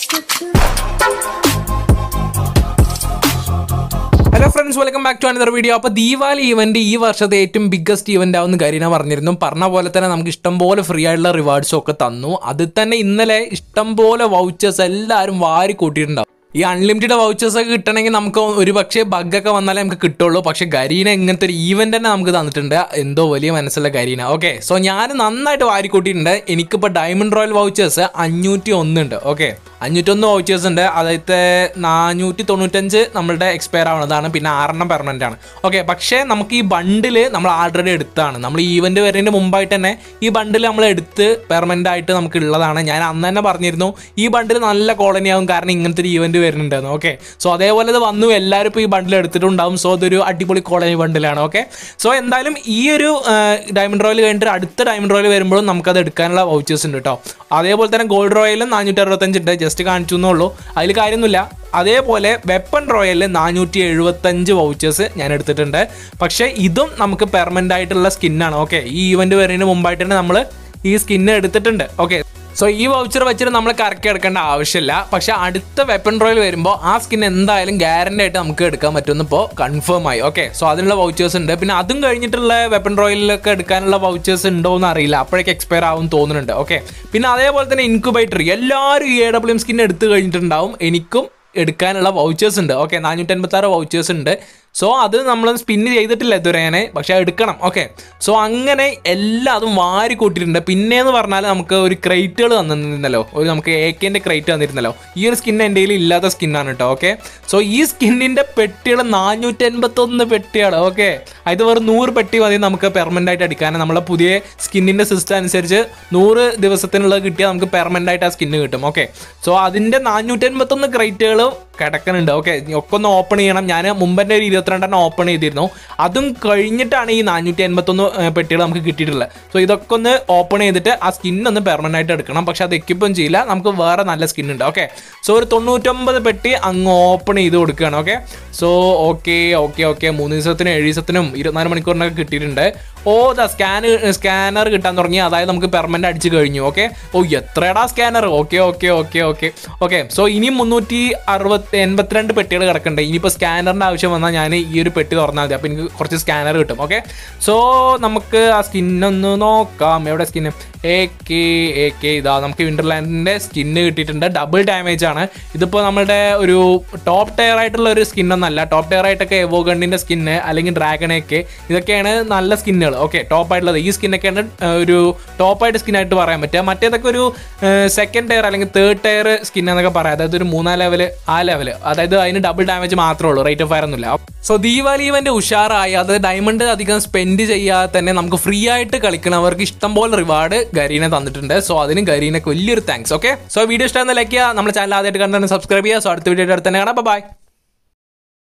hello friends welcome back to another video അപ്പോൾ Deepavali event ഈ വർഷത്തെ ഏറ്റവും ബിഗ്ഗസ്റ്റ് ഇവന്റ് ആവുന്ന കരീന പറഞ്ഞിരുന്നു പറഞ്ഞ പോലെ തന്നെ നമുക്ക് ഇഷ്ടം പോലെ ഫ്രീ ആയിട്ടുള്ള റിവാർഡ്സും ഒക്കെ തന്നു അതിൽ തന്നെ ഇന്നലെ ഇഷ്ടം പോലെ വൗച്ചേഴ്സ് എല്ലാവരും വാരി കൂട്ടിയിട്ടുണ്ടാവും ഈ അൺലിമിറ്റഡ് വൗച്ചേഴ്സ് ഒക്കെ കിട്ടണമെങ്കിൽ നമുക്ക് ഒരു പക്ഷേ ബഗ്ഗൊക്കെ വന്നാലേ നമുക്ക് കിട്ടുള്ളൂ പക്ഷെ ഗരീന ഇങ്ങനത്തെ ഒരു ഈവന്റ് തന്നെ നമുക്ക് തന്നിട്ടുണ്ട് എന്തോ വലിയ മനസ്സുള്ള ഗരീന ഓക്കെ സോ ഞാൻ നന്നായിട്ട് വാരി കൂട്ടിയിട്ടുണ്ട് എനിക്കിപ്പോൾ ഡയമണ്ട് റോയൽ വൗച്ചേഴ്സ് അഞ്ഞൂറ്റി ഒന്നുണ്ട് ഓക്കെ അഞ്ഞൂറ്റൊന്ന് വൗച്ചേഴ്സ് ഉണ്ട് അതായത് നാനൂറ്റി തൊണ്ണൂറ്റഞ്ച് നമ്മളുടെ എക്സ്പയർ ആവുന്നതാണ് പിന്നെ ആറെണ്ണം പെർമനൻ്റ് ആണ് ഓക്കെ പക്ഷേ നമുക്ക് ഈ ബണ്ടിൽ നമ്മൾ ആൾറെഡി എടുത്താണ് നമ്മൾ ഈവന്റ് വരുന്നതിന് മുമ്പായിട്ട് തന്നെ ഈ ബണ്ടിൽ നമ്മൾ എടുത്ത് പെർമനൻ്റ് ആയിട്ട് നമുക്ക് ഉള്ളതാണ് ഞാൻ അന്ന് തന്നെ പറഞ്ഞിരുന്നു ഈ ബണ്ടിൽ നല്ല കോളനി ആവും കാരണം ഇങ്ങനത്തെ ഒരു ഈവന്റ് വരുന്നുണ്ടെന്ന് ഓക്കെ സോ അതേപോലെ ഇത് വന്നു എല്ലാവരും ഇപ്പോൾ ഈ ബണ്ടിൽ എടുത്തിട്ടുണ്ടാവും സോ ഇതൊരു അടിപൊളി കോളനി ബണ്ടിലാണ് ഓക്കെ സോ എന്തായാലും ഈ ഒരു ഡയമണ്ട് റോയൽ കഴിഞ്ഞിട്ട് അടുത്ത ഡയമണ്ട് റോയൽ വരുമ്പോഴും നമുക്കത് എടുക്കാനുള്ള വൗച്ചേഴ്സ് ഉണ്ട് കേട്ടോ അതേപോലെ തന്നെ ഗോൾഡ് റോയലും നാനൂറ്റി അറുപത്തഞ്ച് ഉണ്ട് ജസ്റ്റ് കാണിച്ചു എന്നുള്ളൂ അതിൽ കാര്യമൊന്നുമില്ല അതേപോലെ വെപ്പൺ റോയലിൽ നാനൂറ്റി എഴുപത്തഞ്ച് വൗച്ചേഴ്സ് ഞാൻ എടുത്തിട്ടുണ്ട് പക്ഷേ ഇതും നമുക്ക് പെർമനൻ്റ് ആയിട്ടുള്ള സ്കിന്നാണ് ഓക്കെ ഈ ഈവന്റ് വരുന്നതിന് മുമ്പായിട്ട് തന്നെ നമ്മൾ ഈ സ്കിന്ന് എടുത്തിട്ടുണ്ട് ഓക്കെ സോ ഈ വൗച്ചർ വെച്ചിട്ട് നമ്മൾ കറക്കി എടുക്കേണ്ട ആവശ്യമില്ല പക്ഷെ അടുത്ത വെപ്പൺ റോയിൽ വരുമ്പോൾ ആ സ്കിൻ എന്തായാലും ഗ്യാരണ്ടി ആയിട്ട് നമുക്ക് എടുക്കാൻ പറ്റുമെന്ന് ഇപ്പോൾ കൺഫേം ആയി ഓക്കെ സോ അതിനുള്ള വൗച്ചേഴ്സ് ഉണ്ട് പിന്നെ അതും കഴിഞ്ഞിട്ടുള്ള വെപ്പൺ റോയിലൊക്കെ എടുക്കാനുള്ള വൗച്ചേഴ്സ് ഉണ്ടോ എന്ന് അറിയില്ല അപ്പോഴേക്ക് എക്സ്പയർ ആവും തോന്നുന്നുണ്ട് ഓക്കെ പിന്നെ അതേപോലെ തന്നെ ഇൻക്യുബേറ്റർ എല്ലാവരും ഈ എ ഡബ്ല്യു എം സ്കിൻ എടുത്തു കഴിഞ്ഞിട്ടുണ്ടാവും എനിക്കും എടുക്കാനുള്ള വൗച്ചേഴ്സ് ഉണ്ട് ഓക്കെ നാനൂറ്റി അൻപത്തി ആറ് വൗച്ചേഴ്സ് ഉണ്ട് സോ അത് നമ്മൾ സ്പിന്ന് ചെയ്തിട്ടില്ല ഇതുവരെ ഞാൻ പക്ഷെ എടുക്കണം ഓക്കെ സോ അങ്ങനെ എല്ലാം അതും വാരി കൂട്ടിയിട്ടുണ്ട് പിന്നെയെന്ന് പറഞ്ഞാൽ നമുക്ക് ഒരു ക്രൈറ്റുകൾ തന്നിരുന്നല്ലോ ഒരു നമുക്ക് എ കെൻ്റെ ക്രൈറ്റ് തന്നിരുന്നല്ലോ ഈ ഒരു സ്കിൻ എൻ്റെ കയ്യിൽ ഇല്ലാത്ത സ്കിന്നാണ് കേട്ടോ ഓക്കെ സോ ഈ സ്കിന്നിൻ്റെ പെട്ടികൾ നാനൂറ്റി എൺപത്തൊന്ന് പെട്ടിയാണ് ഓക്കെ ഇത് വെറും നൂറ് പെട്ടി മതി നമുക്ക് പെർമനൻ്റ് ആയിട്ട് അടിക്കാൻ നമ്മളെ പുതിയ സ്കിന്നിൻ്റെ സിസ്റ്റം അനുസരിച്ച് നൂറ് ദിവസത്തിനുള്ളത് കിട്ടിയാൽ നമുക്ക് പെർമനൻ്റ് ആയിട്ട് ആ സ്കിന്ന് കിട്ടും ഓക്കെ സോ അതിൻ്റെ നാനൂറ്റി എൺപത്തൊന്ന് ക്രൈറ്റുകൾ കിടക്കുന്നുണ്ട് ഓക്കെ ഒക്കെ ഒന്ന് ഓപ്പൺ ചെയ്യണം ഞാൻ മുമ്പൻ്റെ ഒരു ഇരുപത്തിരണ്ടെണ്ണം ഓപ്പൺ ചെയ്തിരുന്നു അതും കഴിഞ്ഞിട്ടാണ് ഈ നാനൂറ്റി എൺപത്തൊന്ന് പെട്ടികൾ നമുക്ക് കിട്ടിയിട്ടുള്ളത് സോ ഇതൊക്കെ ഒന്ന് ഓപ്പൺ ചെയ്തിട്ട് ആ സ്കിൻ ഒന്ന് പെർമനൻ്റ് ആയിട്ട് എടുക്കണം പക്ഷെ അത് എക്യുപ്പം ചെയ്യില്ല നമുക്ക് വേറെ നല്ല സ്കിൻ ഉണ്ട് ഓക്കെ സോ ഒരു തൊണ്ണൂറ്റൊമ്പത് പെട്ടി അങ്ങ് ഓപ്പൺ ചെയ്ത് കൊടുക്കുകയാണ് okay so okay okay okay മൂന്ന് ദിവസത്തിനും ഏഴ് ദിവസത്തിനും ഇരുപത്തിനാല് മണിക്കൂറിനൊക്കെ കിട്ടിയിട്ടുണ്ട് ഓ ദാ സ്കാൻ സ്കാനർ കിട്ടാൻ തുടങ്ങി അതായത് നമുക്ക് പെർമനൻ്റ് അടിച്ച് കഴിഞ്ഞു ഓക്കെ ഓ എത്രയടാ scanner okay okay okay okay okay so ഇനിയും മുന്നൂറ്റി അറുപത്തി എൺപത്തിരണ്ട് പെട്ടികൾ കിടക്കുന്നുണ്ട് ഇനിയിപ്പോൾ സ്കാനറിൻ്റെ ആവശ്യം വന്നാൽ ഞാൻ ഈ ഒരു പെട്ടി തുറന്നാൽ മതി അപ്പോൾ എനിക്ക് കുറച്ച് സ്കാനർ കിട്ടും ഓക്കെ സോ നമുക്ക് ആ സ്കിന്നൊന്ന് നോക്കാം എവിടെ skin A K A K ഇതാ നമുക്ക് വിൻ്റർലാൻഡിൻ്റെ സ്കിന്ന് കിട്ടിയിട്ടുണ്ട് ഡബിൾ ഡാമേജ് ആണ് ഇതിപ്പോൾ നമ്മുടെ ഒരു ടോപ്പ് ടയർ ആയിട്ടുള്ള ഒരു സ്കിന്നൊന്നല്ല ടോപ്പ് ടയർ ആയിട്ടൊക്കെ എവോ ഗണ്ണിൻ്റെ സ്കിന്ന് അല്ലെങ്കിൽ ഡ്രാഗണൊക്കെ ഇതൊക്കെയാണ് നല്ല സ്കിന്നുകൾ ഓക്കെ ടോപ്പ് ആയിട്ടുള്ളത് ഈ സ്കിന്നൊക്കെയാണ് ഒരു ടോപ്പായിട്ട് സ്കിന്നായിട്ട് പറയാൻ പറ്റുക മറ്റേതൊക്കെ ഒരു സെക്കൻഡ് ടയർ അല്ലെങ്കിൽ തേർഡ് ടയർ സ്കിൻ എന്നൊക്കെ പറയാം അതായത് ഒരു മൂന്നാം ലെവൽ ആ ലെവൽ അതായത് അതിന് ഡബിൾ ഡാമേജ് മാത്രമേ ഉള്ളൂ റേറ്റ് ഓഫ് ഫയർ ഒന്നുമില്ല സോ ദീപാവലി ഇവന്റ് ഉഷാറായി അത് ഡയമണ്ട് അധികം സ്പെൻഡ് ചെയ്യാതെ തന്നെ നമുക്ക് ഫ്രീ ആയിട്ട് കളിക്കണവർക്ക് ഇഷ്ടംപോലെ റിവാർഡ് ഗരീനെ തന്നിട്ടുണ്ട് സോ അതിന് ഗരീനൊക്കെ വലിയൊരു താങ്ക്സ് ഓക്കെ സോ വീഡിയോ ഇഷ്ടമാകുന്ന ലൈക്ക് ചെയ്യുക നമ്മുടെ ചാനൽ ആദ്യമായിട്ട് കണ്ടാൽ സബ്സ്ക്രൈബ് ചെയ്യുക സോ അടുത്ത വീഡിയോ അടുത്ത് തന്നെ കാണാം ബൈ